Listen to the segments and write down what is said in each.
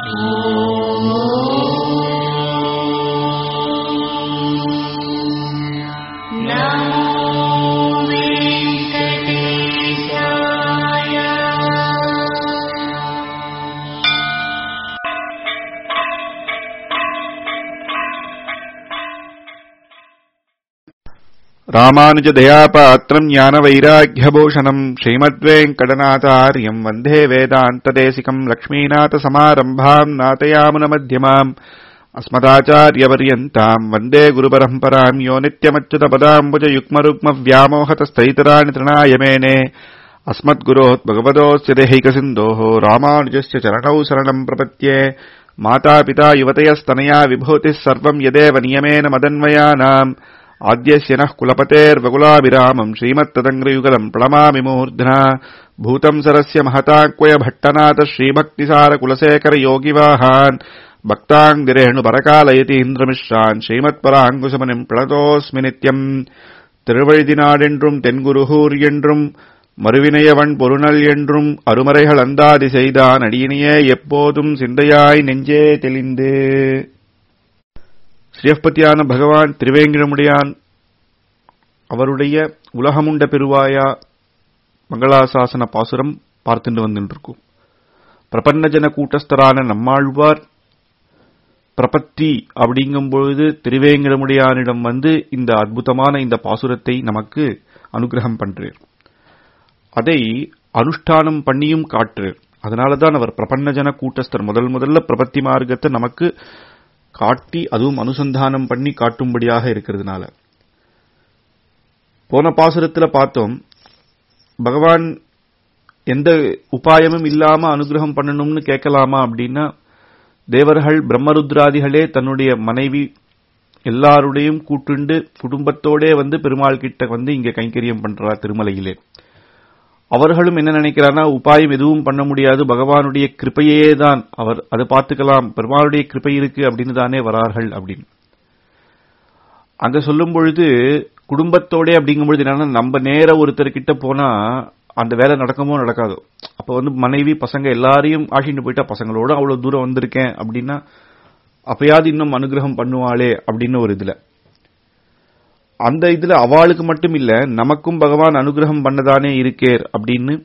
ராமானுஜதயாபாத்திரம் ஞான வைராக்கியபூஷணம் ஸ்ரீமத்வேங்கடநாதாரியம் வந்தே வேதாந்ததேசிகம் லக்ஷ்மீநாத சமாரம்பாம் நாதயாமுன மத்தியமாம் अस्मदाचार्यपर्यन्ताम् वन्दे गुरुपरम्पराम् यो नित्यमच्युतपदाम्बुजयुग्मरुग्मव्यामोहतस्थैतराणि तृणाय मेने अस्मद्गुरोः भगवतोऽस्य देहैकसिन्धोः रामानुजस्य चरणौ शरणम् प्रपद्ये मातापिता युवतयस्तनया विभूतिः सर्वम् यदेव नियमेन मदन्वयानाम् आद्यस्य नः कुलपतेर्वकुलाभिरामम् श्रीमत्तदङ्ग्रयुगलम् प्रणमामि मूर्ध्ना भूतम् सरस्य महताक्वय भट्टनाथ श्रीभक्तिसारकुलशेखर योगिवाहान् பக்தாங்கிரேணு பரகாலயதி இந்திரமிஸ்ரான் ஸ்ரீமத்பராங்குசமனிம் பிரணதோஸ்மி நித்யம் திருவழுதி நாடென்றும் தென்குருகூர் என்றும் மறுவினையவன் பொருணல் என்றும் அருமறைகள் அந்தாதி செய்தான் அடியினையே எப்போதும் சிந்தையாய் நெஞ்சே தெளிந்து ஸ்ரீயப்பதியான பகவான் திருவேங்கிரமுடியான் அவருடைய உலகமுண்ட பெருவாயா மங்களாசாசன பாசுரம் பார்த்துட்டு வந்துட்டு பிரபன்னஜன கூட்டஸ்தரான நம்மாழ்வார் பிரபத்தி அப்படிங்கும் பொழுது திருவேங்கடமுடியானிடம் வந்து இந்த அற்புதமான இந்த பாசுரத்தை நமக்கு அனுகிரகம் பண்றார் அதை அனுஷ்டானம் பண்ணியும் காட்டுறார் அதனாலதான் அவர் பிரபன்னஜன கூட்டஸ்தர் முதல் முதல்ல பிரபத்தி மார்க்கத்தை நமக்கு காட்டி அதுவும் அனுசந்தானம் பண்ணி காட்டும்படியாக இருக்கிறதுனால போன பாசுரத்துல பார்த்தோம் பகவான் எந்த உபாயமும் இல்லாம அனுகிரகம் பண்ணணும்னு கேட்கலாமா அப்படின்னா தேவர்கள் பிரம்மருத்ராதிகளே தன்னுடைய மனைவி எல்லாருடையும் கூட்டுண்டு குடும்பத்தோடே வந்து பெருமாள் கிட்ட வந்து இங்க கைங்கரியம் பண்றார் திருமலையிலே அவர்களும் என்ன நினைக்கிறார்னா உபாயம் எதுவும் பண்ண முடியாது பகவானுடைய கிருப்பையே தான் அவர் அதை பார்த்துக்கலாம் பெருமாளுடைய கிருப்பை இருக்கு அப்படின்னு தானே வரார்கள் அப்படின்னு அங்க சொல்லும் பொழுது குடும்பத்தோட அப்படிங்கும் பொழுது என்னன்னா நம்ம நேர ஒருத்தர் கிட்ட போனா அந்த வேலை நடக்குமோ நடக்காதோ அப்ப வந்து மனைவி பசங்க எல்லாரையும் ஆசிட்டு போயிட்டா பசங்களோட அவ்வளவு தூரம் வந்திருக்கேன் அப்படின்னா அப்பயாவது இன்னும் அனுகிரகம் பண்ணுவாளே அப்படின்னு ஒரு இதுல அந்த இதுல அவளுக்கு மட்டும் இல்ல நமக்கும் பகவான் அனுகிரகம் பண்ணதானே இருக்கேர் அப்படின்னு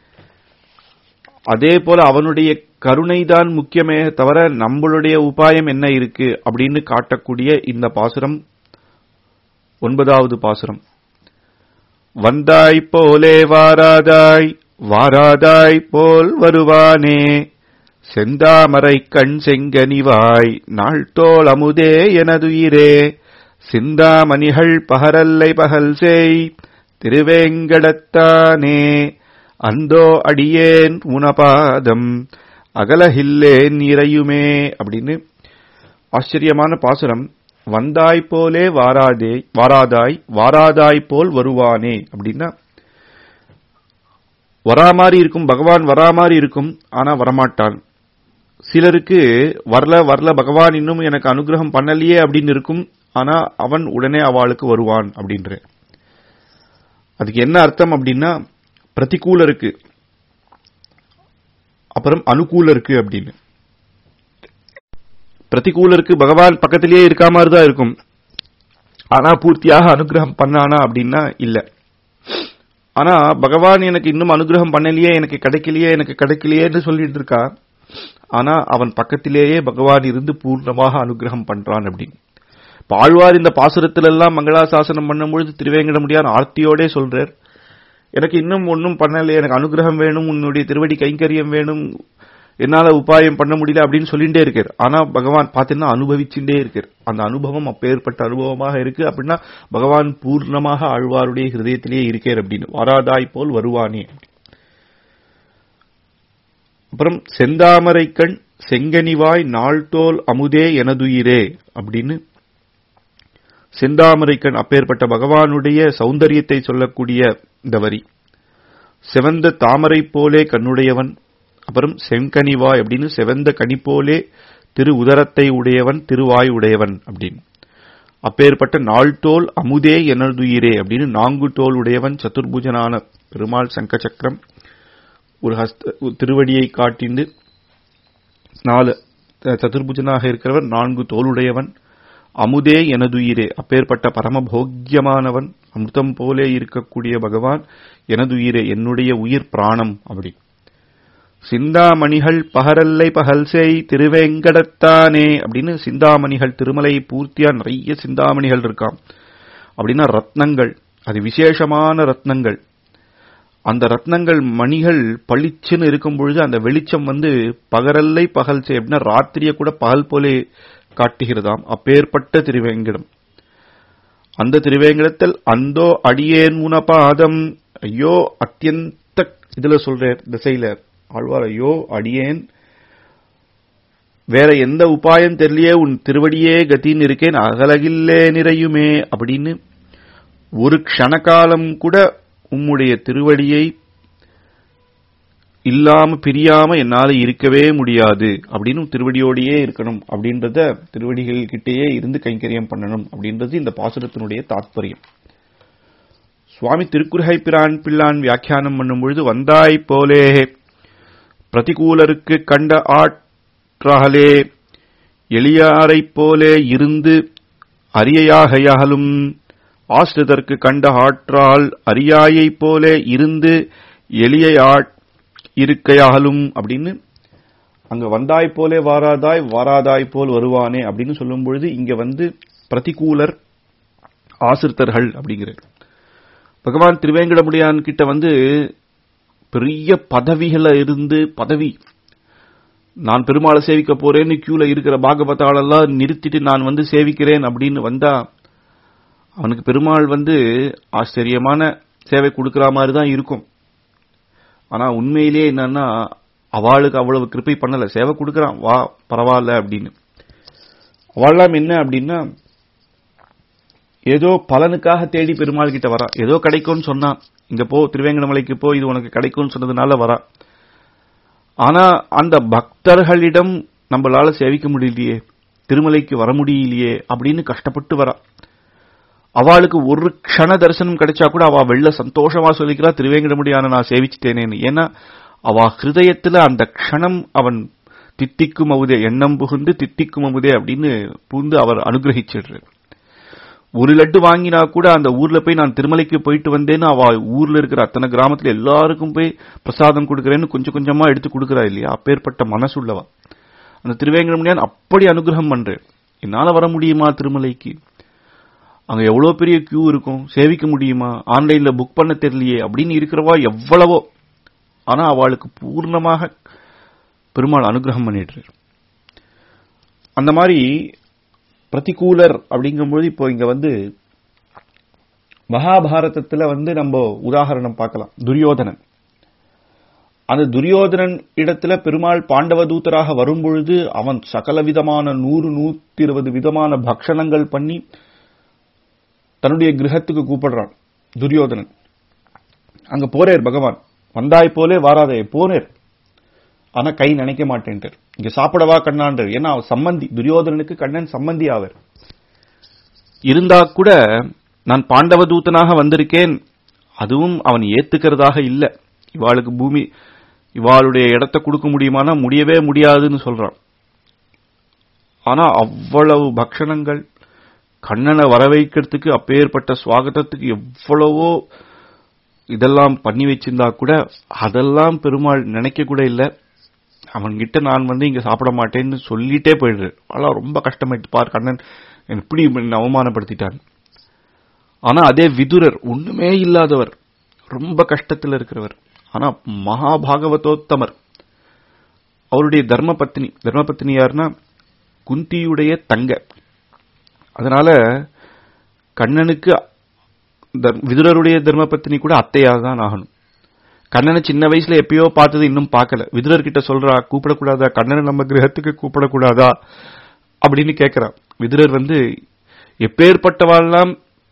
அதே போல அவனுடைய கருணை தான் முக்கியமே தவிர நம்மளுடைய உபாயம் என்ன இருக்கு அப்படின்னு காட்டக்கூடிய இந்த பாசுரம் ஒன்பதாவது பாசுரம் வந்தாய் போலே வாராதாய் வாராதாய் போல் வருவானே செந்தாமரை கண் செங்கனிவாய் நாள் தோல் அமுதே எனதுயிரே சிந்தாமணிகள் பகரல்லை பகல் செய் திருவேங்கடத்தானே அந்தோ அடியேன் உனபாதம் அகலஹில்லேன் இறையுமே அப்படின்னு ஆச்சரியமான பாசுரம் வந்தாய் போலே வாராதே வாராதாய் வாராதாய் போல் வருவானே அப்படின்னா வரா மாதிரி இருக்கும் பகவான் வரா மாதிரி இருக்கும் ஆனா வரமாட்டான் சிலருக்கு வரல வரல பகவான் இன்னும் எனக்கு அனுகிரகம் பண்ணலையே அப்படின்னு இருக்கும் ஆனா அவன் உடனே அவளுக்கு வருவான் அப்படின்ற அதுக்கு என்ன அர்த்தம் அப்படின்னா பிரதிகூல இருக்கு அப்புறம் அனுகூல இருக்கு அப்படின்னு பிரதிகூலருக்கு பகவான் பக்கத்திலேயே இருக்கா மாதிரி தான் இருக்கும் ஆனா பூர்த்தியாக அனுகிரகம் பண்ணானா அப்படின்னா இல்ல ஆனா பகவான் எனக்கு இன்னும் அனுகிரகம் பண்ணலையே எனக்கு கிடைக்கலையே எனக்கு கிடைக்கலையேன்னு சொல்லிட்டு இருக்கா ஆனா அவன் பக்கத்திலேயே பகவான் இருந்து பூர்ணமாக அனுகிரகம் பண்றான் அப்படின்னு ஆழ்வார் இந்த பாசுரத்துல எல்லாம் மங்களாசாசனம் பண்ணும்பொழுது திருவேங்கடமுடியான் ஆர்த்தியோடே சொல்றார் எனக்கு இன்னும் ஒன்னும் பண்ணல எனக்கு அனுகிரகம் வேணும் உன்னுடைய திருவடி கைங்கரியம் வேணும் என்னால உபாயம் பண்ண முடியல அப்படின்னு சொல்லிட்டே இருக்கார் ஆனா பகவான் பாத்தீங்கன்னா அனுபவிச்சுட்டே இருக்கார் அந்த அனுபவம் அப்பேற்பட்ட அனுபவமாக இருக்கு அப்படின்னா பகவான் பூர்ணமாக ஆழ்வாருடைய ஹிருதயத்திலேயே இருக்கார் அப்படின்னு வராதாய் போல் வருவானே அப்புறம் செந்தாமரை கண் செங்கனிவாய் நாள்தோல் அமுதே எனதுயிரே அப்படின்னு செந்தாமரை கண் அப்பேற்பட்ட பகவானுடைய சௌந்தரியத்தை சொல்லக்கூடிய இந்த வரி சிவந்த தாமரை போலே கண்ணுடையவன் அப்புறம் செங்கனிவாய் அப்படின்னு செவந்த கனி போலே திரு உதரத்தை உடையவன் திருவாய் உடையவன் அப்படின்னு அப்பேற்பட்ட நாள்தோல் அமுதே எனதுயிரே அப்படின்னு நான்கு தோல் உடையவன் சதுர்புஜனான பெருமாள் சங்க சக்கரம் ஒரு ஹஸ்த திருவடியை காட்டிண்டு நாலு சதுர்புஜனாக இருக்கிறவர் நான்கு தோளுடையவன் அமுதே எனதுயிரே அப்பேற்பட்ட பரமபோக்கியமானவன் அமிர்தம் போலே இருக்கக்கூடிய பகவான் எனதுயிரே என்னுடைய உயிர் பிராணம் அப்படி சிந்தாமணிகள் பகரல்லை பகல் செய் திருவேங்கடத்தானே அப்படின்னு சிந்தாமணிகள் திருமலை பூர்த்தியா நிறைய சிந்தாமணிகள் இருக்காம் அப்படின்னா ரத்னங்கள் அது விசேஷமான ரத்னங்கள் அந்த ரத்னங்கள் மணிகள் பளிச்சுன்னு இருக்கும் பொழுது அந்த வெளிச்சம் வந்து பகரல்லை பகல் செய் அப்படின்னா ராத்திரிய கூட பகல் போலே காட்டுகிறதாம் அப்பேற்பட்ட திருவேங்கடம் அந்த திருவேங்கடத்தில் அந்தோ அடியேன் உனபாதம் ஐயோ அத்தியந்த இதுல சொல்ற திசையில ஆழ்வார் ஐயோ அடியேன் வேற எந்த உபாயம் தெரியலையே உன் திருவடியே கத்தின்னு இருக்கேன் அகலகில்லே நிறையுமே அப்படின்னு ஒரு க்ஷணகாலம் கூட உம்முடைய திருவடியை இல்லாம பிரியாம என்னால இருக்கவே முடியாது அப்படின்னு திருவடியோடையே இருக்கணும் அப்படின்றத திருவடிகள் கிட்டேயே இருந்து கைங்கரியம் பண்ணணும் அப்படின்றது இந்த பாசுரத்தினுடைய தாத்பரியம் சுவாமி திருக்குறகை பிரான் பிள்ளான் வியாக்கியானம் பண்ணும் பொழுது வந்தாய் போலே பிரதிகூலருக்கு கண்ட ஆற்றாகலே எளியாரைப் போலே இருந்து அரியையாகையாலும் ஆசிரிதற்கு கண்ட ஆற்றால் அரியாயைப் போலே இருந்து எளியா இருக்கையாகலும் அப்படின்னு அங்க வந்தாய் போலே வாராதாய் வாராதாய் போல் வருவானே அப்படின்னு சொல்லும் பொழுது இங்க வந்து பிரதிகூலர் ஆசிரித்தர்கள் அப்படிங்கிறார் பகவான் திருவேங்கடமுடியான் கிட்ட வந்து பெரிய பதவிகள இருந்து பதவி நான் பெருமாளை சேவிக்க போறேன்னு கியூல இருக்கிற பாகவதாலெல்லாம் நிறுத்திட்டு நான் வந்து சேவிக்கிறேன் அப்படின்னு வந்தா அவனுக்கு பெருமாள் வந்து ஆச்சரியமான சேவை கொடுக்கிற மாதிரி தான் இருக்கும் ஆனா உண்மையிலேயே என்னன்னா அவளுக்கு அவ்வளவு கிருப்பை பண்ணல சேவை கொடுக்கறான் வா பரவாயில்ல அப்படின்னு அவள்லாம் என்ன அப்படின்னா ஏதோ பலனுக்காக தேடி பெருமாள் கிட்ட வரா ஏதோ கிடைக்கும்னு சொன்னா இங்க போ திருவேங்கடமலைக்கு போ இது உனக்கு கிடைக்கும்னு சொன்னதுனால வரா ஆனா அந்த பக்தர்களிடம் நம்மளால சேவிக்க முடியலையே திருமலைக்கு வர முடியலையே அப்படின்னு கஷ்டப்பட்டு வரா அவளுக்கு ஒரு க்ஷண தரிசனம் கிடைச்சா கூட அவ வெள்ள சந்தோஷமா சொல்லிக்கிறா திருவேங்கடமுடியான நான் சேவிச்சிட்டேனேன்னு ஏன்னா அவ ஹிருதயத்துல அந்த க்ஷணம் அவன் தித்திக்கும் அமுதே எண்ணம் புகுந்து தித்திக்கும் அமுதே அப்படின்னு புகுந்து அவர் அனுகிரகிச்சிடுறார் ஒரு லட்டு வாங்கினா கூட அந்த ஊர்ல போய் நான் திருமலைக்கு போயிட்டு வந்தேன்னு அவ ஊர்ல இருக்கிற அத்தனை கிராமத்துல எல்லாருக்கும் போய் பிரசாதம் கொடுக்கறேன்னு கொஞ்சம் கொஞ்சமா எடுத்து கொடுக்கறா இல்லையா அப்பேற்பட்ட மனசுள்ளவா அந்த திருவேங்கடமுடியான் அப்படி அனுகிரகம் பண்றேன் என்னால வர முடியுமா திருமலைக்கு அங்க எவ்வளவு பெரிய கியூ இருக்கும் சேவிக்க முடியுமா ஆன்லைன்ல புக் பண்ண தெரியலையே அப்படின்னு இருக்கிறவா எவ்வளவோ ஆனா அவளுக்கு பூர்ணமாக பெருமாள் அனுகிரகம் பண்ணிடுறார் அந்த மாதிரி பிரதிகூலர் அப்படிங்கும்போது இப்போ இங்க வந்து மகாபாரதத்துல வந்து நம்ம உதாகரணம் பார்க்கலாம் துரியோதனன் அந்த துரியோதனன் இடத்துல பெருமாள் பாண்டவ தூதராக வரும்பொழுது அவன் சகல விதமான நூறு நூத்தி இருபது விதமான பக்ஷணங்கள் பண்ணி தன்னுடைய கிரகத்துக்கு கூப்பிடுறான் துரியோதனன் அங்க போறேர் பகவான் வந்தாய் போலே வாராதே போனேர் ஆனா கை நினைக்க மாட்டேன்ட்டார் இங்க சாப்பிடவா கண்ணான்றார் ஏன்னா அவர் சம்பந்தி துரியோதனனுக்கு கண்ணன் சம்பந்தி ஆவர் இருந்தா கூட நான் பாண்டவ தூதனாக வந்திருக்கேன் அதுவும் அவன் ஏத்துக்கிறதாக இல்ல இவாளுக்கு பூமி இவாளுடைய இடத்தை கொடுக்க முடியுமானா முடியவே முடியாதுன்னு சொல்றான் ஆனா அவ்வளவு பக்ஷணங்கள் கண்ணனை வர வைக்கிறதுக்கு அப்பேற்பட்ட சுவாகத்தத்துக்கு எவ்வளவோ இதெல்லாம் பண்ணி வச்சிருந்தா கூட அதெல்லாம் பெருமாள் நினைக்க கூட இல்ல அவன்கிட்ட நான் வந்து இங்க சாப்பிட மாட்டேன்னு சொல்லிட்டே போயிடுறேன் அதெல்லாம் ரொம்ப கஷ்டமாயிட்டு பார் கண்ணன் எப்படி என்னை அவமானப்படுத்திட்டான் ஆனா அதே விதுரர் ஒண்ணுமே இல்லாதவர் ரொம்ப கஷ்டத்துல இருக்கிறவர் ஆனா மகாபாகவதோத்தமர் அவருடைய தர்ம பத்னி தர்ம பத்னி யாருன்னா குந்தியுடைய தங்க அதனால கண்ணனுக்கு விதுரருடைய தர்ம பத்னி கூட அத்தையாக தான் ஆகணும் கண்ணனை சின்ன வயசுல எப்பயோ பார்த்தது இன்னும் பார்க்கல விதுரர் கிட்ட சொல்றா கூப்பிடக்கூடாதா கண்ணனை நம்ம கிரகத்துக்கு கூப்பிடக்கூடாதா அப்படின்னு கேட்கிறா விதுரர் வந்து எப்பேற்பட்டவாள்லாம்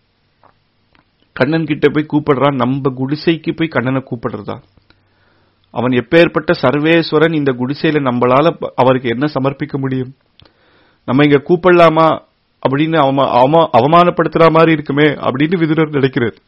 கண்ணன் கிட்ட போய் கூப்பிடுறான் நம்ம குடிசைக்கு போய் கண்ணனை கூப்பிடுறதா அவன் எப்பேற்பட்ட சர்வேஸ்வரன் இந்த குடிசையில நம்மளால அவருக்கு என்ன சமர்ப்பிக்க முடியும் நம்ம இங்க கூப்பிடலாமா அப்படின்னு அவமானப்படுத்துற மாதிரி இருக்குமே அப்படின்னு விதுரர் நினைக்கிறார்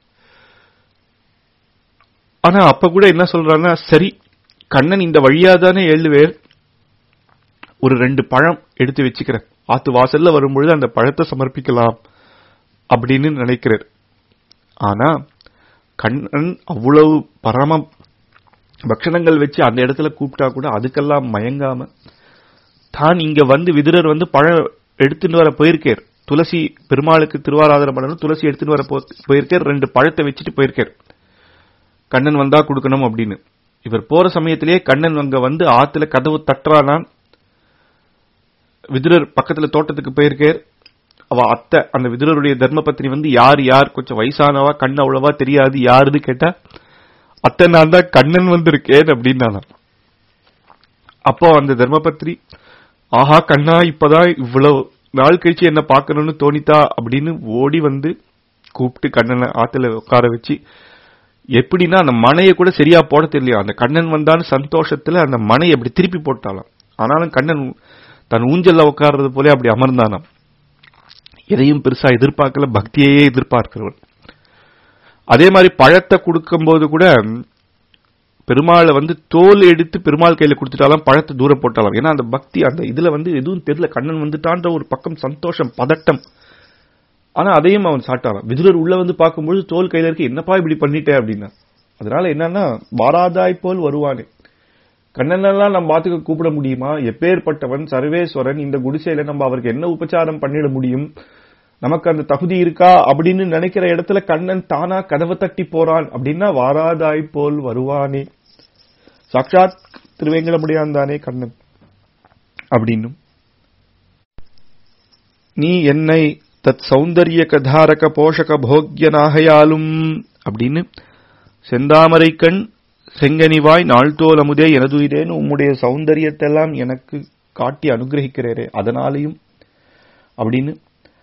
ஆனா அப்ப கூட என்ன சொல்றான்னா சரி கண்ணன் இந்த வழியா தானே எழுவேர் ஒரு ரெண்டு பழம் எடுத்து வச்சுக்கிறேன் ஆத்து வாசல்ல வரும்பொழுது அந்த பழத்தை சமர்ப்பிக்கலாம் அப்படின்னு நினைக்கிறார் ஆனா கண்ணன் அவ்வளவு பரம பக்ஷணங்கள் வச்சு அந்த இடத்துல கூப்பிட்டா கூட அதுக்கெல்லாம் மயங்காம தான் இங்க வந்து விதுரர் வந்து பழம் எடுத்துட்டு வர போயிருக்கார் துளசி பெருமாளுக்கு திருவாராதனம் பண்ணணும் துளசி எடுத்துட்டு வர போ- போயிருக்கார் ரெண்டு பழத்தை வச்சுட்டு போயிருக்கார் கண்ணன் வந்தா கொடுக்கணும் அப்படின்னு இவர் போற சமயத்திலேயே கண்ணன் அங்க வந்து ஆத்துல கதவு தட்டுறானா விதுரர் பக்கத்துல தோட்டத்துக்கு போயிருக்கார் அவ அத்தை அந்த விதுரருடைய தர்மபத்னி வந்து யார் யார் கொஞ்சம் வயசானவா கண் அவ்வளவா தெரியாது யாருன்னு கேட்டா அத்தை நான் தான் கண்ணன் வந்திருக்கேன் அப்படின்னு அப்போ அந்த தர்மபத்ரி ஆஹா கண்ணா இப்பதான் இவ்வளவு நாள் கழிச்சு என்ன பார்க்கணும்னு தோணித்தா அப்படின்னு ஓடி வந்து கூப்பிட்டு கண்ணனை ஆத்துல உட்கார வச்சு எப்படின்னா அந்த மனையை கூட சரியா போட தெரியலையா அந்த கண்ணன் வந்தான்னு சந்தோஷத்துல அந்த மனையை அப்படி திருப்பி போட்டாலாம் ஆனாலும் கண்ணன் தன் ஊஞ்சல்ல உட்கார்றது போல அப்படி அமர்ந்தானாம் எதையும் பெருசா எதிர்பார்க்கல பக்தியையே எதிர்பார்க்கிறவன் அதே மாதிரி பழத்தை கொடுக்கும்போது கூட பெருமாளை வந்து தோல் எடுத்து பெருமாள் கையில கொடுத்துட்டாலும் பழத்தை தூரம் போட்டாலாம் ஏன்னா அந்த பக்தி அந்த இதுல வந்து எதுவும் தெரியல கண்ணன் வந்துட்டான்ற ஒரு பக்கம் சந்தோஷம் பதட்டம் ஆனா அதையும் அவன் சாட்டாரான் விதுரர் உள்ள வந்து பார்க்கும்பொழுது தோல் கையில இருக்கு என்னப்பா இப்படி பண்ணிட்டே அப்படின்னா அதனால என்னன்னா வாராதாய் போல் வருவானே கண்ணனெல்லாம் நம்ம பாத்துக்க கூப்பிட முடியுமா எப்பேற்பட்டவன் சர்வேஸ்வரன் இந்த குடிசையில நம்ம அவருக்கு என்ன உபச்சாரம் பண்ணிட முடியும் நமக்கு அந்த தகுதி இருக்கா அப்படின்னு நினைக்கிற இடத்துல கண்ணன் தானா கதவை தட்டி போறான் அப்படின்னா வாராதாய் போல் வருவானே சாட்சாத் திருவேங்கடமுடியான் தானே கண்ணன் அப்படின்னும் நீ என்னை தத் சௌந்தரிய கதாரக போஷக போக்யனாகையாலும் அப்படின்னு செந்தாமரை கண் செங்கனிவாய் நாள்தோல் அமுதே எனதுயிரேன்னு உம்முடைய சௌந்தரியத்தெல்லாம் எனக்கு காட்டி அனுகிரகிக்கிறேரே அதனாலையும் அப்படின்னு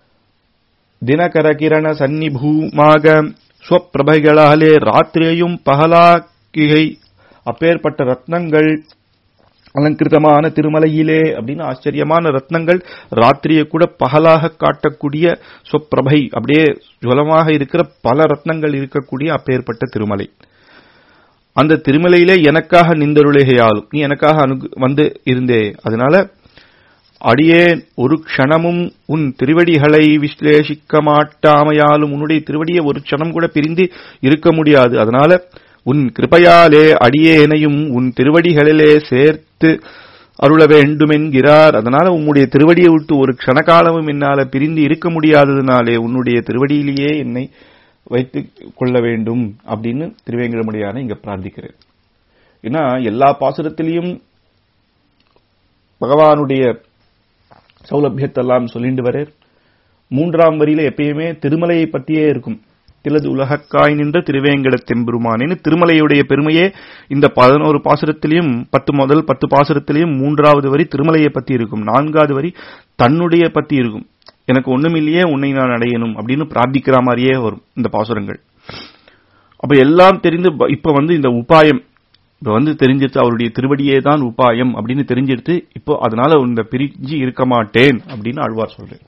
தினகர கிரண சந்நிபூமாக ஸ்வப்பிரபைகளாலே ராத்திரியையும் பகலாக்கிகை அப்பேற்பட்ட ரத்னங்கள் அலங்கிருதமான திருமலையிலே அப்படின்னு ஆச்சரியமான ரத்னங்கள் ராத்திரியை கூட பகலாக காட்டக்கூடிய சொப்பிரபை அப்படியே ஜுவலமாக இருக்கிற பல ரத்னங்கள் இருக்கக்கூடிய அப்பேற்பட்ட திருமலை அந்த திருமலையிலே எனக்காக நிந்தருளைகையாலும் நீ எனக்காக அனுகு வந்து இருந்தே அதனால அடியேன் ஒரு க்ஷணமும் உன் திருவடிகளை விஸ்லேஷிக்க மாட்டாமையாலும் உன்னுடைய திருவடியை ஒரு க்ஷணம் கூட பிரிந்து இருக்க முடியாது அதனால உன் கிருபையாலே அடியேனையும் உன் திருவடிகளிலே சேர்த்து அருள வேண்டுமென்கிறார் அதனால உன்னுடைய திருவடியை விட்டு ஒரு க்ஷணகாலமும் என்னால பிரிந்து இருக்க முடியாததுனாலே உன்னுடைய திருவடியிலேயே என்னை வைத்துக் கொள்ள வேண்டும் அப்படின்னு திருவேங்கடமுடியான இங்க பிரார்த்திக்கிறேன் ஏன்னா எல்லா பாசுரத்திலையும் பகவானுடைய சௌலபியத்தெல்லாம் சொல்லிட்டு வரார் மூன்றாம் வரியில எப்பயுமே திருமலையை பற்றியே இருக்கும் திலது உலகக்காய் நின்ற திருவேங்கட தெம்பெருமானேன்னு திருமலையுடைய பெருமையே இந்த பதினோரு பாசுரத்திலையும் பத்து முதல் பத்து பாசுரத்திலையும் மூன்றாவது வரி திருமலையை பத்தி இருக்கும் நான்காவது வரி தன்னுடைய பத்தி இருக்கும் எனக்கு ஒண்ணுமில்லையே உன்னை நான் அடையணும் அப்படின்னு பிரார்த்திக்கிற மாதிரியே வரும் இந்த பாசுரங்கள் அப்ப எல்லாம் தெரிந்து ப- இப்ப வந்து இந்த உபாயம் இப்ப வந்து தெரிஞ்சிருச்சு அவருடைய திருவடியே தான் உபாயம் அப்படின்னு தெரிஞ்சிருச்சு இப்போ அதனால இந்த பிரிஞ்சு இருக்க மாட்டேன் அப்படின்னு ஆழ்வார் சொல்றேன்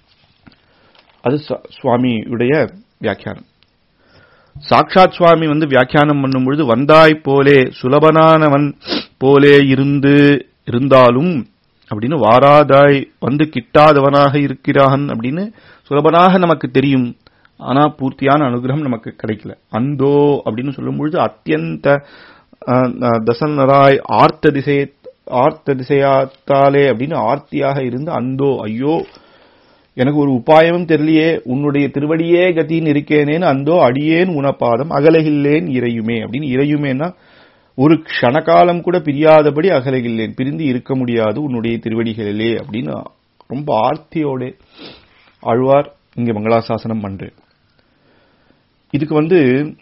அது சு- சுவாமியுடைய வியாக்கியானம் சாக்ஷாத் சுவாமி வந்து வியாக்கியானம் பண்ணும் பொழுது வந்தாய் போலே சுலபனானவன் போலே இருந்து இருந்தாலும் அப்படின்னு வாராதாய் வந்து கிட்டாதவனாக இருக்கிறான் அப்படின்னு சுலபனாக நமக்கு தெரியும் ஆனா பூர்த்தியான அனுகிரகம் நமக்கு கிடைக்கல அந்தோ அப்படின்னு சொல்லும் பொழுது அத்தியந்த அஹ், அஹ், தசனராய் ஆர்த்த திசை ஆர்த்த திசையாத்தாலே அப்படின்னு ஆர்த்தியாக இருந்து அந்தோ ஐயோ எனக்கு ஒரு உபாயமும் தெரியலையே உன்னுடைய திருவடியே கத்தின்னு இருக்கேனேன்னு அந்தோ அடியேன் உனப்பாதம் அகலகில்லேன் இறையுமே அப்படின்னு இறையுமேன்னா ஒரு க்ஷணகாலம் கூட பிரியாதபடி அகலகில்லேன் பிரிந்து இருக்க முடியாது உன்னுடைய திருவடிகளிலே அப்படின்னு ரொம்ப ஆர்த்தியோட ஆழ்வார் இங்க மங்களாசாசனம் பண்றேன் இதுக்கு வந்து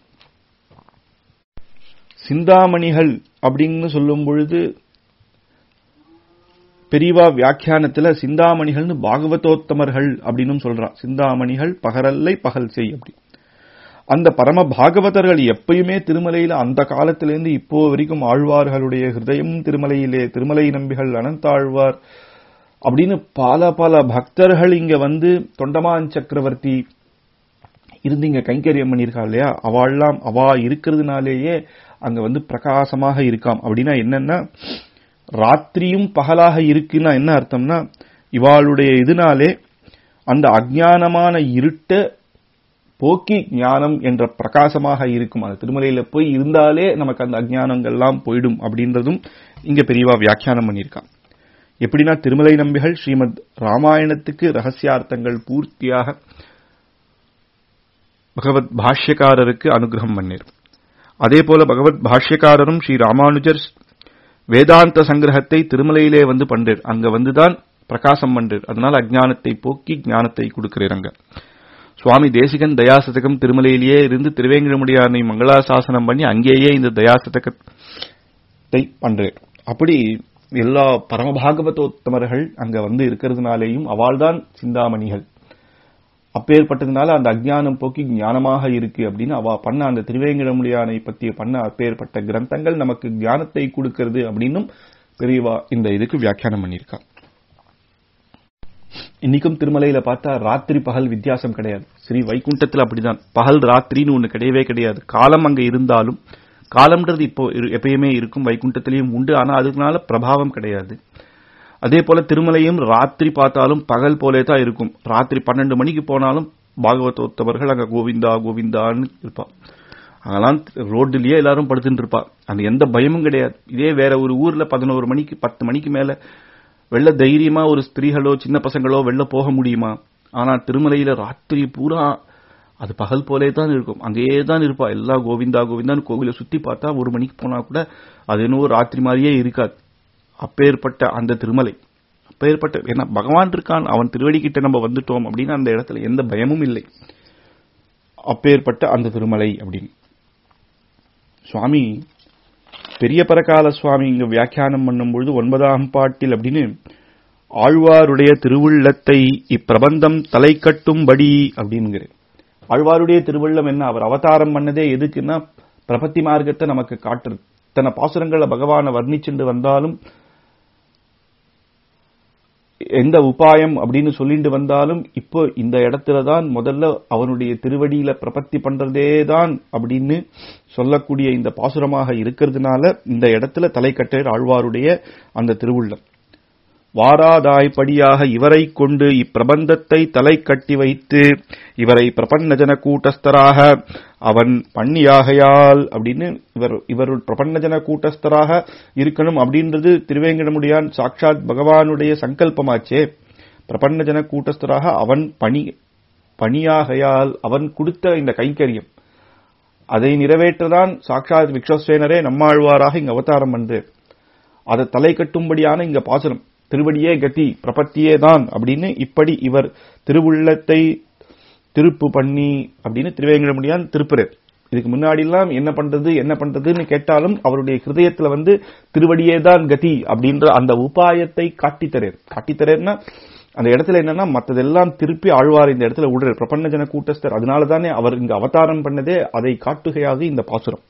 சிந்தாமணிகள் அப்படின்னு சொல்லும் பொழுது பெரியவா வியாக்கியானத்துல சிந்தாமணிகள்னு பாகவதோத்தமர்கள் அப்படின்னு சொல்றான் சிந்தாமணிகள் பகரல்லை பகல் செய் அப்படி அந்த பரம பாகவதர்கள் எப்பயுமே திருமலையில அந்த காலத்திலிருந்து இப்போ வரைக்கும் ஆழ்வார்களுடைய ஹிருதயம் திருமலையிலே திருமலை நம்பிகள் அனந்தாழ்வார் அப்படின்னு பல பல பக்தர்கள் இங்க வந்து தொண்டமான் சக்கரவர்த்தி இருந்து இங்க கைங்கரியம் பண்ணியிருக்கா இல்லையா அவள்லாம் அவா இருக்கிறதுனாலேயே அங்க வந்து பிரகாசமாக இருக்காம் அப்படின்னா என்னன்னா ராத்திரியும் பகலாக இருக்குன்னா என்ன அர்த்தம்னா இவாளுடைய இதனாலே அந்த அஜ்ஞானமான இருட்ட போக்கி ஞானம் என்ற பிரகாசமாக இருக்கும் அந்த திருமலையில போய் இருந்தாலே நமக்கு அந்த அஜ்ஞானங்கள்லாம் போயிடும் அப்படின்றதும் இங்க பெரியவா வியாக்கியானம் பண்ணியிருக்கான் எப்படின்னா திருமலை நம்பிகள் ஸ்ரீமத் ராமாயணத்துக்கு ரகசியார்த்தங்கள் பூர்த்தியாக பகவத் பாஷ்யக்காரருக்கு அனுகிரகம் பண்ணீர் அதே போல பகவத் பாஷ்யக்காரரும் ஸ்ரீ ராமானுஜர் வேதாந்த சங்கிரகத்தை திருமலையிலே வந்து பண்றீர் அங்க வந்துதான் பிரகாசம் பண்றீர் அதனால அஜ்ஞானத்தை போக்கி ஞானத்தை கொடுக்கிறீர் அங்க சுவாமி தேசிகன் தயாசதகம் திருமலையிலேயே இருந்து திருவேங்கடமுடியானை மங்களாசாசனம் பண்ணி அங்கேயே இந்த தயாசதகத்தை பண்றேன் அப்படி எல்லா பரமபாகவதோத்தமர்கள் அங்க வந்து இருக்கிறதுனாலேயும் அவள்தான் சிந்தாமணிகள் அப்பேற்பட்டதுனால அந்த அஜ்ஞானம் போக்கி ஞானமாக இருக்கு அப்படின்னு அவ பண்ண அந்த திருவேங்கடமுடியானை பற்றிய பண்ண அப்பேற்பட்ட கிரந்தங்கள் நமக்கு ஞானத்தை கொடுக்கிறது அப்படின்னும் பெரியவா இந்த இதுக்கு வியாக்கியானம் பண்ணியிருக்கா இன்னைக்கும் திருமலையில பார்த்தா ராத்திரி பகல் வித்தியாசம் கிடையாது ஸ்ரீ வைகுண்டத்துல அப்படிதான் பகல் ராத்திரின்னு ஒண்ணு கிடையவே கிடையாது காலம் அங்க இருந்தாலும் காலம்ன்றது இப்போ எப்பயுமே இருக்கும் வைகுண்டத்திலையும் உண்டு ஆனா அதுக்குனால பிரபாவம் கிடையாது அதே போல திருமலையும் ராத்திரி பார்த்தாலும் பகல் போலே தான் இருக்கும் ராத்திரி பன்னெண்டு மணிக்கு போனாலும் பாகவதோத்தவர்கள் அங்க கோவிந்தா கோவிந்தான்னு இருப்பா அதெல்லாம் ரோட்லயே எல்லாரும் படுத்துட்டு இருப்பா அந்த எந்த பயமும் கிடையாது இதே வேற ஒரு ஊர்ல பதினோரு மணிக்கு பத்து மணிக்கு மேல வெள்ள தைரியமா ஒரு ஸ்திரீகளோ சின்ன பசங்களோ வெளில போக முடியுமா ஆனா திருமலையில ராத்திரி பூரா அது பகல் போலே தான் இருக்கும் அங்கேயே தான் இருப்பா எல்லா கோவிந்தா கோவிந்தான்னு கோவில சுத்தி பார்த்தா ஒரு மணிக்கு போனா கூட அது என்னவோ ராத்திரி மாதிரியே இருக்காது அப்பேற்பட்ட அந்த திருமலை அப்பேற்பட்ட ஏன்னா பகவான் இருக்கான் அவன் திருவடி கிட்ட நம்ம வந்துட்டோம் அப்படின்னு அந்த இடத்துல எந்த பயமும் இல்லை அப்பேற்பட்ட அந்த திருமலை அப்படின்னு சுவாமி பெரிய பரகால சுவாமி இங்க வியாக்கியானம் பண்ணும்பொழுது ஒன்பதாம் பாட்டில் அப்படின்னு ஆழ்வாருடைய திருவுள்ளத்தை இப்பிரபந்தம் தலை கட்டும்படி அப்படிங்கிற ஆழ்வாருடைய திருவள்ளம் என்ன அவர் அவதாரம் பண்ணதே எதுக்குன்னா பிரபத்தி மார்க்கத்தை நமக்கு காட்டுறது தன பாசுரங்களை பகவானை வர்ணிச்சுட்டு வந்தாலும் எந்த உபாயம் அப்படின்னு சொல்லிட்டு வந்தாலும் இப்போ இந்த இடத்துல தான் முதல்ல அவனுடைய திருவடியில பிரபத்தி பண்றதே தான் அப்படின்னு சொல்லக்கூடிய இந்த பாசுரமாக இருக்கிறதுனால இந்த இடத்துல தலைக்கட்டர் ஆழ்வாருடைய அந்த திருவுள்ளம் வாராதாய்ப்படியாக இவரை கொண்டு இப்பிரபந்தத்தை தலை கட்டி வைத்து இவரை பிரபன்னஜன கூட்டஸ்தராக அவன் பண்ணியாகையால் அப்படின்னு இவர் இவர் பிரபன்னஜன கூட்டஸ்தராக இருக்கணும் அப்படின்றது திருவேங்கடமுடியான் சாட்சாத் பகவானுடைய சங்கல்பமாச்சே பிரபன்னஜன கூட்டஸ்தராக அவன் பணி பணியாகையால் அவன் கொடுத்த இந்த கைங்கரியம் அதை நிறைவேற்றதான் சாட்சாத் விக்ஷஸ்வேனரே நம்மாழ்வாராக இங்க அவதாரம் பண்று அதை தலை கட்டும்படியான இங்க பாசனம் திருவடியே கதி பிரபத்தியே தான் அப்படின்னு இப்படி இவர் திருவுள்ளத்தை திருப்பு பண்ணி அப்படின்னு திருவேங்கடமுடியான் திருப்புறார் இதுக்கு முன்னாடி எல்லாம் என்ன பண்றது என்ன பண்றதுன்னு கேட்டாலும் அவருடைய ஹிருதயத்துல வந்து திருவடியே தான் கதி அப்படின்ற அந்த உபாயத்தை காட்டித்தரேர் காட்டித்தரேர்னா அந்த இடத்துல என்னன்னா மத்ததெல்லாம் திருப்பி ஆழ்வார் இந்த இடத்துல விடுறார் பிரபஞ்சன கூட்டஸ்தர் அதனால தானே அவர் இங்க அவதாரம் பண்ணதே அதை காட்டுகையாக இந்த பாசுரம்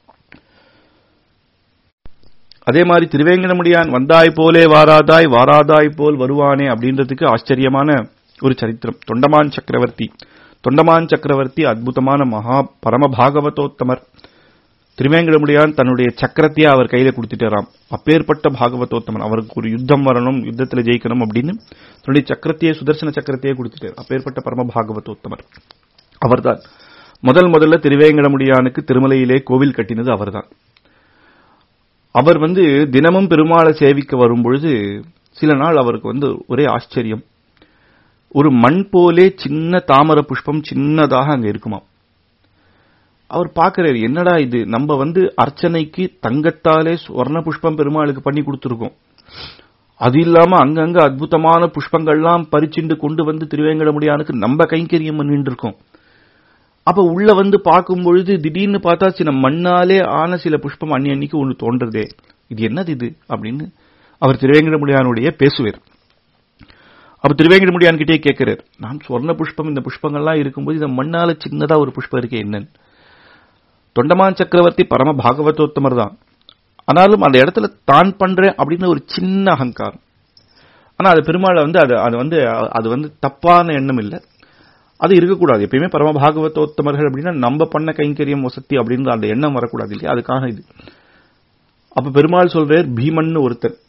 அதே மாதிரி திருவேங்கடமுடியான் வந்தாய் போலே வாராதாய் வாராதாய் போல் வருவானே அப்படின்றதுக்கு ஆச்சரியமான ஒரு சரித்திரம் தொண்டமான் சக்கரவர்த்தி தொண்டமான் சக்கரவர்த்தி அற்புதமான மகா பரம பாகவதோத்தமர் திருவேங்கடமுடியான் தன்னுடைய சக்கரத்தையே அவர் கையில கொடுத்துட்டாராம் அப்பேற்பட்ட பாகவதோத்தமன் அவருக்கு ஒரு யுத்தம் வரணும் யுத்தத்துல ஜெயிக்கணும் அப்படின்னு தன்னுடைய சக்கரத்தையே சுதர்சன சக்கரத்தையே கொடுத்துட்டார் அப்பேற்பட்ட பரம பாகவதோத்தமர் அவர்தான் முதல் முதல்ல திருவேங்கடமுடியானுக்கு திருமலையிலே கோவில் கட்டினது அவர்தான் அவர் வந்து தினமும் பெருமாளை சேவிக்க வரும்பொழுது சில நாள் அவருக்கு வந்து ஒரே ஆச்சரியம் ஒரு மண் போலே சின்ன தாமர புஷ்பம் சின்னதாக அங்க இருக்குமா அவர் பார்க்கிறாரு என்னடா இது நம்ம வந்து அர்ச்சனைக்கு தங்கத்தாலே ஸ்வர்ண புஷ்பம் பெருமாளுக்கு பண்ணி கொடுத்துருக்கோம் அது இல்லாம அங்கங்க அற்புதமான புஷ்பங்கள்லாம் பறிச்சுண்டு கொண்டு வந்து திருவேங்கடமுடியானுக்கு நம்ம கைங்கரியம் பண்ணிட்டு இருக்கோம் அப்ப உள்ள வந்து பார்க்கும் பொழுது திடீர்னு பார்த்தா சில மண்ணாலே ஆன சில புஷ்பம் அன்னி அன்னைக்கு ஒன்று தோன்றதே இது என்னது இது அப்படின்னு அவர் திருவேங்கடமுடியானுடைய பேசுவார் அப்ப திருவேங்கடமுடியான் கிட்டே கேட்கிறார் நான் சொர்ண புஷ்பம் இந்த புஷ்பங்கள்லாம் இருக்கும்போது இந்த மண்ணால சின்னதா ஒரு புஷ்பம் இருக்கே என்னன்னு தொண்டமான் சக்கரவர்த்தி பரம பாகவதோத்தமர் தான் ஆனாலும் அந்த இடத்துல தான் பண்றேன் அப்படின்னு ஒரு சின்ன அகங்காரம் ஆனா அது பெருமாள் வந்து அது அது வந்து அது வந்து தப்பான எண்ணம் இல்லை அது இருக்கக்கூடாது எப்பயுமே பரம பாகவதோத்தமர்கள் அப்படின்னா நம்ம பண்ண கைங்கரியம் வசதி அப்படின்ற அந்த எண்ணம் வரக்கூடாது இல்லையா அதுக்காக இது அப்ப பெருமாள் சொல்றார் பீமன் ஒருத்தன்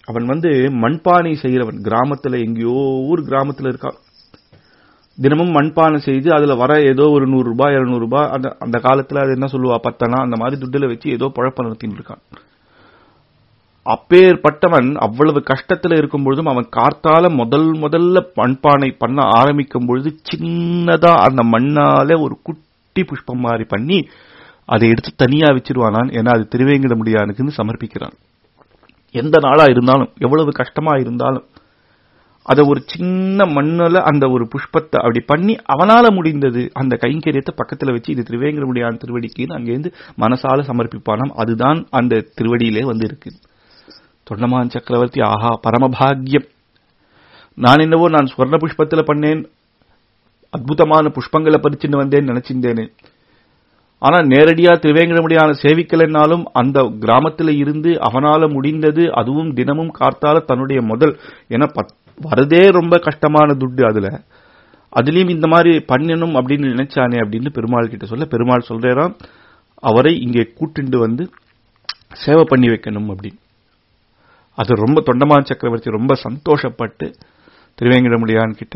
அவன் வந்து மண்பானை செய்கிறவன் கிராமத்துல எங்கேயோ ஒரு கிராமத்துல இருக்கான் தினமும் மண்பானை செய்து அதுல வர ஏதோ ஒரு நூறு ரூபாய் இருநூறு ரூபாய் அந்த அந்த காலத்துல அது என்ன சொல்லுவா பத்தனா அந்த மாதிரி துட்டுல வச்சு ஏதோ பழப்ப நடத்தின்னு இருக்கான் அப்பேற்பட்டவன் அவ்வளவு கஷ்டத்துல இருக்கும் பொழுதும் அவன் கார்த்தால முதல் முதல்ல மண்பானை பண்ண ஆரம்பிக்கும் பொழுது சின்னதா அந்த மண்ணால ஒரு குட்டி புஷ்பம் மாதிரி பண்ணி அதை எடுத்து தனியா வச்சிருவானான் ஏன்னா அது திருவேங்கிட முடியாதுன்னு சமர்ப்பிக்கிறான் எந்த நாளா இருந்தாலும் எவ்வளவு கஷ்டமா இருந்தாலும் அத ஒரு சின்ன மண்ணுல அந்த ஒரு புஷ்பத்தை அப்படி பண்ணி அவனால முடிந்தது அந்த கைங்கரியத்தை பக்கத்துல வச்சு இது திருவேங்கிட முடியாத திருவடிக்குன்னு அங்கேருந்து மனசால சமர்ப்பிப்பானாம் அதுதான் அந்த திருவடியிலே வந்து இருக்கு தொண்டமான் சக்கரவர்த்தி ஆஹா பரமபாகியம் நான் என்னவோ நான் ஸ்வர்ண புஷ்பத்துல பண்ணேன் அற்புதமான புஷ்பங்களை பறிச்சுன்னு வந்தேன் நினைச்சிருந்தேனே ஆனா நேரடியா திருவேங்கடமுடியான சேவிக்கலைன்னாலும் அந்த கிராமத்துல இருந்து அவனால முடிந்தது அதுவும் தினமும் கார்த்தால தன்னுடைய முதல் ஏன்னா வரதே ரொம்ப கஷ்டமான துட்டு அதுல அதுலயும் இந்த மாதிரி பண்ணணும் அப்படின்னு நினைச்சானே அப்படின்னு பெருமாள் கிட்ட சொல்ல பெருமாள் சொல்றாராம் அவரை இங்கே கூட்டிண்டு வந்து சேவை பண்ணி வைக்கணும் அப்படின்னு அது ரொம்ப தொண்டமான் சக்கரவர்த்தி ரொம்ப சந்தோஷப்பட்டு திருவேங்கடமுடியான் கிட்ட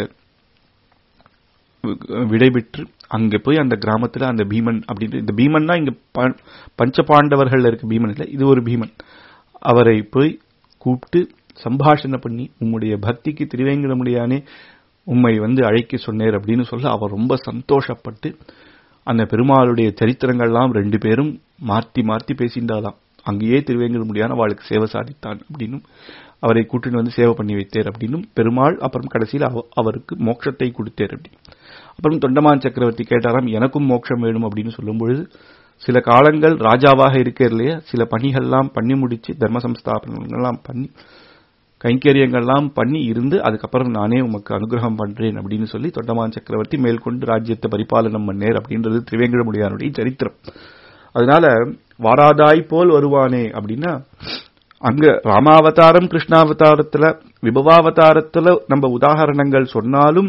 விடைபெற்று அங்க போய் அந்த கிராமத்துல அந்த பீமன் அப்படின்னு இந்த பீமன்னா இங்க பஞ்ச பாண்டவர்கள் இருக்கு பீமன் இல்ல இது ஒரு பீமன் அவரை போய் கூப்பிட்டு சம்பாஷணை பண்ணி உம்முடைய பக்திக்கு திருவேங்கடமுடியானே உம்மை வந்து அழைக்க சொன்னேர் அப்படின்னு சொல்ல அவர் ரொம்ப சந்தோஷப்பட்டு அந்த பெருமாளுடைய சரித்திரங்கள்லாம் ரெண்டு பேரும் மாத்தி மாத்தி பேசிண்டாலாம் அங்கேயே திருவேங்கடமுடியான அவளுக்கு சேவை சாதித்தான் அப்படின்னும் அவரை கூட்டிட்டு வந்து சேவை பண்ணி வைத்தேர் அப்படின்னும் பெருமாள் அப்புறம் கடைசியில் அவருக்கு மோட்சத்தை கொடுத்தேர் அப்படி அப்புறம் தொண்டமான் சக்கரவர்த்தி கேட்டாராம் எனக்கும் மோட்சம் வேணும் அப்படின்னு சொல்லும் பொழுது சில காலங்கள் ராஜாவாக இருக்கிற இல்லையா சில பணிகள்லாம் பண்ணி முடிச்சு தர்ம சம்ஸ்தாபனங்கள்லாம் பண்ணி கைங்கரியங்கள்லாம் பண்ணி இருந்து அதுக்கப்புறம் நானே உமக்கு அனுகிரகம் பண்றேன் அப்படின்னு சொல்லி தொண்டமான் சக்கரவர்த்தி மேற்கொண்டு ராஜ்யத்தை பரிபாலனம் பண்ணேர் அப்படின்றது திரிவேங்கடமுடியானுடைய சரித்திரம் அதனால வாராதாய் போல் வருவானே அப்படின்னா அங்க ராமாவதாரம் கிருஷ்ணாவதாரத்துல விபவாவதாரத்துல நம்ம உதாகரணங்கள் சொன்னாலும்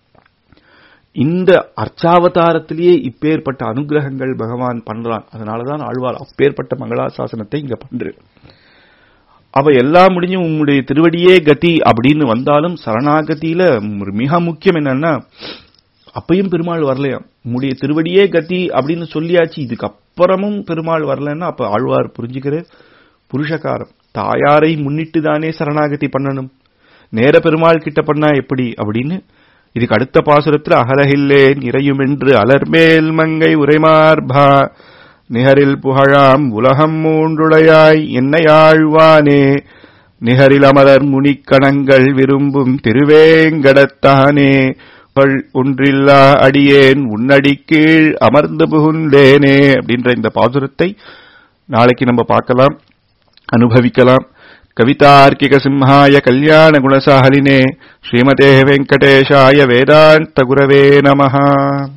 இந்த அர்ச்சாவதாரத்திலேயே இப்பேற்பட்ட அனுகிரகங்கள் பகவான் பண்றான் அதனாலதான் ஆழ்வார் அப்பேற்பட்ட மங்களாசாசனத்தை இங்க பண்ற அவ எல்லாம் முடிஞ்சும் உங்களுடைய திருவடியே கதி அப்படின்னு வந்தாலும் சரணாகதியில மிக முக்கியம் என்னன்னா அப்பையும் பெருமாள் வரலையா உம்முடைய திருவடியே கதி அப்படின்னு சொல்லியாச்சு இதுக்கப்புறமும் பெருமாள் வரலன்னா அப்ப ஆழ்வார் புரிஞ்சுக்கிற புருஷகாரம் தாயாரை முன்னிட்டு தானே சரணாகதி பண்ணணும் நேர பெருமாள் கிட்ட பண்ணா எப்படி அப்படின்னு இதுக்கு அடுத்த பாசுரத்துல அகலகில்லேன் இறையுமென்று அலர்மேல் மங்கை உரைமார்பா நிகரில் புகழாம் உலகம் மூன்றுடையாய் என்னையாழ்வானே நிகரில் அமரர் முனிக்கணங்கள் விரும்பும் திருவேங்கடத்தானே ஒன்றில்லா அடியேன் உன்னடி கீழ் அமர்ந்து புகுந்தேனே அப்படின்ற இந்த பாசுரத்தை நாளைக்கு நம்ம பார்க்கலாம் அனுபவிக்கலாம் கவிதார்க்கிக சிம்ஹாய கல்யாண குணசாலினே ஸ்ரீமதே வெங்கடேஷாய வேதாந்த குரவே நமஹா